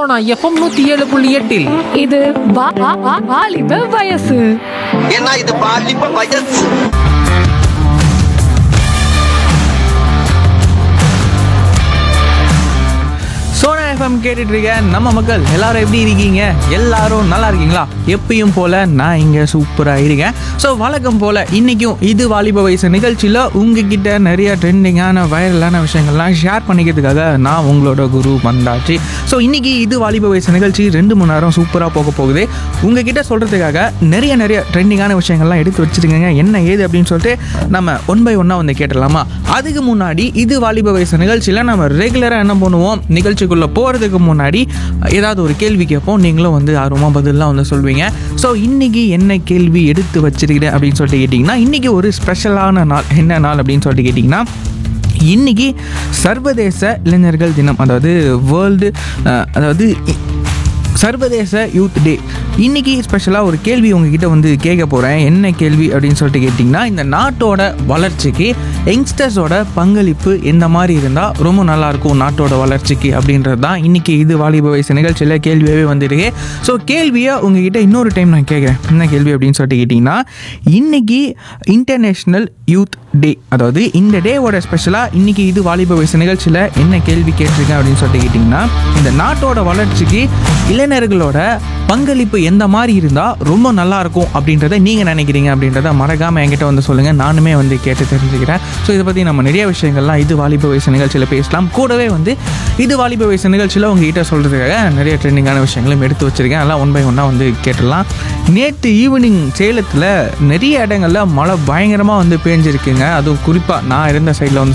Sona FM நூத்தி ஏழு புள்ளி எட்டில் இது வா- வா- வா- வாலிப வயசு ஏன்னா இது பாலிப்ப வயசு சோனா எஃப்எம் கேட்டுட்டு இருக்க நம்ம மக்கள் எல்லாரும் எப்படி இருக்கீங்க எல்லாரும் நல்லா இருக்கீங்களா எப்பயும் போல நான் இங்க சூப்பரா இருக்கேன் ஸோ வழக்கம் போல இன்னைக்கும் இது வாலிப வயசு நிகழ்ச்சியில் உங்ககிட்ட நிறைய ட்ரெண்டிங்கான வைரலான விஷயங்கள்லாம் ஷேர் பண்ணிக்கிறதுக்காக நான் உங்களோட குரு வந்தாச்சு ஸோ இன்னைக்கு இது வாலிப வயசு நிகழ்ச்சி ரெண்டு மணி நேரம் சூப்பராக போக போகுது உங்ககிட்ட சொல்றதுக்காக நிறைய நிறைய ட்ரெண்டிங்கான விஷயங்கள்லாம் எடுத்து வச்சிருக்கீங்க என்ன ஏது அப்படின்னு சொல்லிட்டு நம்ம ஒன் பை ஒன்னாக வந்து கேட்டலாமா அதுக்கு முன்னாடி இது வாலிப வயசு நிகழ்ச்சியில் நம்ம ரெகுலராக என்ன பண்ணுவோம் நிகழ்ச்சிக்குள்ளே போகிறதுக்கு முன்னாடி ஏதாவது ஒரு கேள்வி கேட்போம் நீங்களும் வந்து ஆர்வமாக பதிலாம் வந்து சொல்வீங்க ஸோ இன்னைக்கு என்ன கேள்வி எடுத்து வச்சிருக்கிறேன் அப்படின்னு சொல்லிட்டு கேட்டிங்கன்னா இன்னைக்கு ஒரு ஸ்பெஷலான நாள் என்ன நாள் அப்படின்னு சொல்லிட்டு கேட்டிங்கன்னா இன்னைக்கு சர்வதேச இளைஞர்கள் தினம் அதாவது வேர்ல்டு அதாவது இ- சர்வதேச யூத் டே இன்னைக்கு ஸ்பெஷலாக ஒரு கேள்வி உங்ககிட்ட வந்து கேட்க போகிறேன் என்ன கேள்வி அப்படின்னு சொல்லிட்டு கேட்டிங்கன்னா இந்த நாட்டோட வளர்ச்சிக்கு யங்ஸ்டர்ஸோட பங்களிப்பு எந்த மாதிரி இருந்தால் ரொம்ப நல்லாயிருக்கும் நாட்டோட வளர்ச்சிக்கு அப்படின்றது தான் இன்னைக்கு இது வாலிப வயசு நிகழ்ச்சியில் கேள்வியாகவே வந்துருக்கு ஸோ கேள்வியை உங்ககிட்ட இன்னொரு டைம் நான் கேட்குறேன் என்ன கேள்வி அப்படின்னு சொல்லிட்டு கேட்டிங்கன்னா இன்னைக்கு இன்டர்நேஷ்னல் யூத் டே அதாவது இந்த டேவோட ஸ்பெஷலாக இன்னைக்கு இது வாலிப வயசு நிகழ்ச்சியில் என்ன கேள்வி கேட்டிருக்கேன் அப்படின்னு சொல்லிட்டு கேட்டிங்கன்னா இந்த நாட்டோட வளர்ச்சிக்கு இளைஞர்களோட பங்களிப்பு எந்த மாதிரி இருந்தால் ரொம்ப நல்லா இருக்கும் அப்படின்றத நீங்கள் நினைக்கிறீங்க அப்படின்றத மறக்காமல் என்கிட்ட வந்து சொல்லுங்கள் நானுமே வந்து கேட்டு தெரிஞ்சுக்கிறேன் ஸோ இதை பற்றி நம்ம நிறைய விஷயங்கள்லாம் இது வாலிப வயசு நிகழ்ச்சியில் பேசலாம் கூடவே வந்து இது வாலிப வயசு நிகழ்ச்சியில் உங்ககிட்ட சொல்கிறதுக்காக நிறைய ட்ரெண்டிங்கான விஷயங்களும் எடுத்து வச்சிருக்கேன் அதெல்லாம் ஒன் பை ஒன்னாக வந்து கேட்டுடலாம் நேற்று ஈவினிங் சேலத்தில் நிறைய இடங்களில் மழை பயங்கரமாக வந்து பேஞ்சிருக்குங்க அதுவும் குறிப்பாக நான் இருந்த சைடில் வந்து